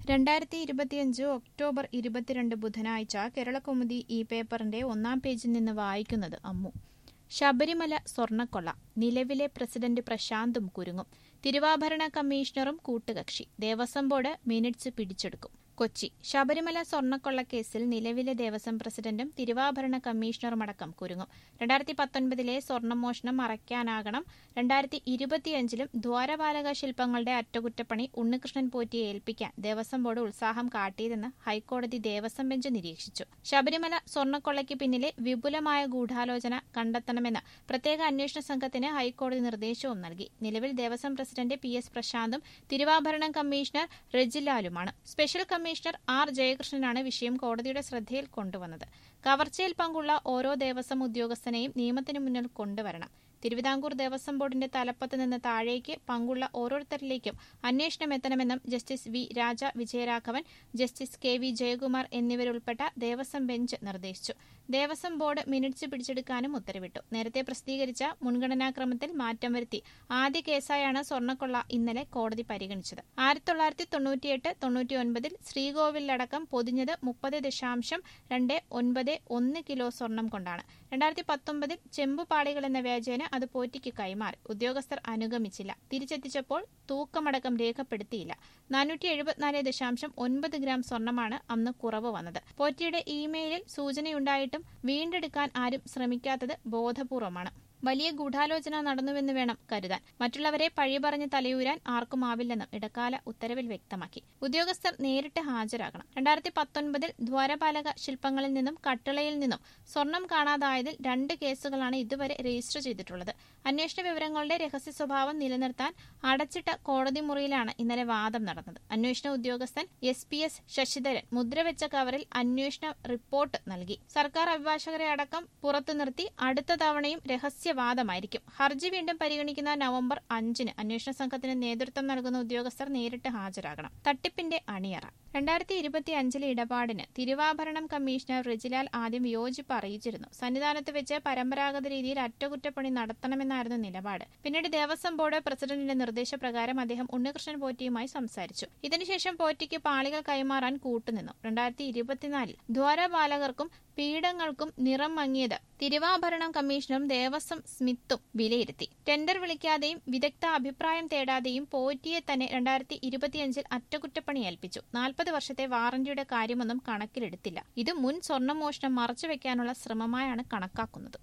രണ്ടായിരത്തി ഇരുപത്തിയഞ്ച് ഒക്ടോബർ ഇരുപത്തിരണ്ട് ബുധനാഴ്ച കേരളകൗമുദി ഈ പേപ്പറിന്റെ ഒന്നാം പേജിൽ നിന്ന് വായിക്കുന്നത് അമ്മു ശബരിമല സ്വർണ്ണക്കൊള്ള നിലവിലെ പ്രസിഡന്റ് പ്രശാന്തും കുരുങ്ങും തിരുവാഭരണ കമ്മീഷണറും കൂട്ടുകക്ഷി ദേവസ്വം ബോർഡ് മിനിറ്റ്സ് പിടിച്ചെടുക്കും കൊച്ചി ശബരിമല സ്വർണ്ണക്കൊള്ളക്കേസിൽ നിലവിലെ ദേവസ്വം പ്രസിഡന്റും തിരുവാഭരണ കമ്മീഷണറുമടക്കം കുരുങ്ങും രണ്ടായിരത്തി പത്തൊൻപതിലെ സ്വർണ്ണമോഷണം മറയ്ക്കാനാകണം രണ്ടായിരത്തി ഇരുപത്തിയഞ്ചിലും ദ്വാരപാലക ശില്പങ്ങളുടെ അറ്റകുറ്റപ്പണി ഉണ്ണികൃഷ്ണൻ പോറ്റിയെ ഏൽപ്പിക്കാൻ ദേവസ്വം ബോർഡ് ഉത്സാഹം കാട്ടിയതെന്ന് ഹൈക്കോടതി ദേവസ്വം ബെഞ്ച് നിരീക്ഷിച്ചു ശബരിമല സ്വർണ്ണക്കൊള്ളയ്ക്ക് പിന്നിലെ വിപുലമായ ഗൂഢാലോചന കണ്ടെത്തണമെന്ന് പ്രത്യേക അന്വേഷണ സംഘത്തിന് ഹൈക്കോടതി നിർദ്ദേശവും നൽകി നിലവിൽ ദേവസ്വം പ്രസിഡന്റ് പി എസ് പ്രശാന്തും തിരുവാഭരണം കമ്മീഷണർ റെജിലാലുമാണ് സ്പെഷ്യൽ കമ്മീഷണർ ആർ ജയകൃഷ്ണനാണ് വിഷയം കോടതിയുടെ ശ്രദ്ധയിൽ കൊണ്ടുവന്നത് കവർച്ചയിൽ പങ്കുള്ള ഓരോ ദേവസ്വം ഉദ്യോഗസ്ഥനെയും നിയമത്തിന് മുന്നിൽ കൊണ്ടുവരണം തിരുവിതാംകൂർ ദേവസ്വം ബോർഡിന്റെ തലപ്പത്ത് നിന്ന് താഴേക്ക് പങ്കുള്ള ഓരോരുത്തരിലേക്കും അന്വേഷണം എത്തണമെന്നും justice V Raja Vijayaraghavan justice K V Jayakumar എന്നിവരുൾപ്പെട്ട ദേവസ്വം ബെഞ്ച് നിർദ്ദേശിച്ചു ദേവസ്വം ബോർഡ് മിനിറ്റ്സ് പിടിച്ചെടുക്കാനും ഉത്തരവിട്ടു നേരത്തെ പ്രസിദ്ധീകരിച്ച മുൻഗണനാക്രമത്തിൽ മാറ്റം വരുത്തി ആദ്യ കേസായാണ് സ്വർണ്ണക്കൊള്ള ഇന്നലെ കോടതി പരിഗണിച്ചത് ആയിരത്തി തൊള്ളായിരത്തി തൊണ്ണൂറ്റിയെട്ട് തൊണ്ണൂറ്റിയൊൻപതിൽ ശ്രീകോവിലടക്കം പൊതിഞ്ഞത് മുപ്പത് ദശാംശം രണ്ട് ഒൻപത് ഒന്ന് കിലോ സ്വർണം കൊണ്ടാണ് രണ്ടായിരത്തി പത്തൊമ്പതിൽ ചെമ്പുപാളികൾ എന്ന വ്യാജേന അത് പോറ്റിക്ക് കൈമാറി ഉദ്യോഗസ്ഥർ അനുഗമിച്ചില്ല തിരിച്ചെത്തിച്ചപ്പോൾ തൂക്കമടക്കം രേഖപ്പെടുത്തിയില്ല നാനൂറ്റി എഴുപത്തിനാല് ദശാംശം ഒൻപത് ഗ്രാം സ്വർണമാണ് അന്ന് കുറവ് വന്നത് പോറ്റിയുടെ ഇമെയിലിൽ സൂചനയുണ്ടായിട്ടും വീണ്ടെടുക്കാൻ ആരും ശ്രമിക്കാത്തത് ബോധപൂർവമാണ് വലിയ ഗൂഢാലോചന നടന്നുവെന്ന് വേണം കരുതാൻ മറ്റുള്ളവരെ പഴി പറഞ്ഞ് തലയൂരാൻ ആർക്കുമാവില്ലെന്നും ഇടക്കാല ഉത്തരവിൽ വ്യക്തമാക്കി ഉദ്യോഗസ്ഥർ നേരിട്ട് ഹാജരാകണം രണ്ടായിരത്തി പത്തൊൻപതിൽ ദ്വാരപാലക ശില്പങ്ങളിൽ നിന്നും കട്ടിളയിൽ നിന്നും സ്വർണം കാണാതായതിൽ രണ്ട് കേസുകളാണ് ഇതുവരെ രജിസ്റ്റർ ചെയ്തിട്ടുള്ളത് അന്വേഷണ വിവരങ്ങളുടെ രഹസ്യ സ്വഭാവം നിലനിർത്താൻ അടച്ചിട്ട കോടതി മുറിയിലാണ് ഇന്നലെ വാദം നടന്നത് അന്വേഷണ ഉദ്യോഗസ്ഥൻ എസ് പി എസ് ശശിധരൻ മുദ്രവെച്ച കവറിൽ അന്വേഷണ റിപ്പോർട്ട് നൽകി സർക്കാർ അഭിഭാഷകരെ അടക്കം പുറത്തു നിർത്തി അടുത്ത തവണയും രഹസ്യവാദമായിരിക്കും ഹർജി വീണ്ടും പരിഗണിക്കുന്ന നവംബർ അഞ്ചിന് അന്വേഷണ സംഘത്തിന് നേതൃത്വം നൽകുന്ന ഉദ്യോഗസ്ഥർ നേരിട്ട് ഹാജരാകണം തട്ടിപ്പിന്റെ അണിയറ രണ്ടായിരത്തി ഇരുപത്തി അഞ്ചിലെ ഇടപാടിന് തിരുവാഭരണം കമ്മീഷണർ റിജിലാൽ ആദ്യം വിയോജിപ്പ് അറിയിച്ചിരുന്നു സന്നിധാനത്ത് വെച്ച് പരമ്പരാഗത രീതിയിൽ അറ്റകുറ്റപ്പണി നടത്തണമെന്നായിരുന്നു നിലപാട് പിന്നീട് ദേവസ്വം ബോർഡ് പ്രസിഡന്റിന്റെ നിർദ്ദേശപ്രകാരം അദ്ദേഹം ഉണ്ണികൃഷ്ണൻ പോറ്റിയുമായി സംസാരിച്ചു ഇതിനുശേഷം പോറ്റിക്ക് പാളികൾ കൈമാറാൻ കൂട്ടുനിന്നു രണ്ടായിരത്തി ഇരുപത്തിനാലിൽ ദ്വാരപാലകർക്കും പീഠങ്ങൾക്കും നിറം മങ്ങിയത് തിരുവാഭരണം കമ്മീഷണറും ദേവസ്വം സ്മിത്തും വിലയിരുത്തി ടെൻഡർ വിളിക്കാതെയും വിദഗ്ധ അഭിപ്രായം തേടാതെയും പോറ്റിയെ തന്നെ രണ്ടായിരത്തി ഇരുപത്തിയഞ്ചിൽ അറ്റകുറ്റപ്പണി ഏൽപ്പിച്ചു നാൽപ്പത് വർഷത്തെ വാറന്റിയുടെ കാര്യമൊന്നും കണക്കിലെടുത്തില്ല ഇത് മുൻ സ്വർണ്ണമോഷണം മറച്ചുവെക്കാനുള്ള ശ്രമമായാണ് കണക്കാക്കുന്നത്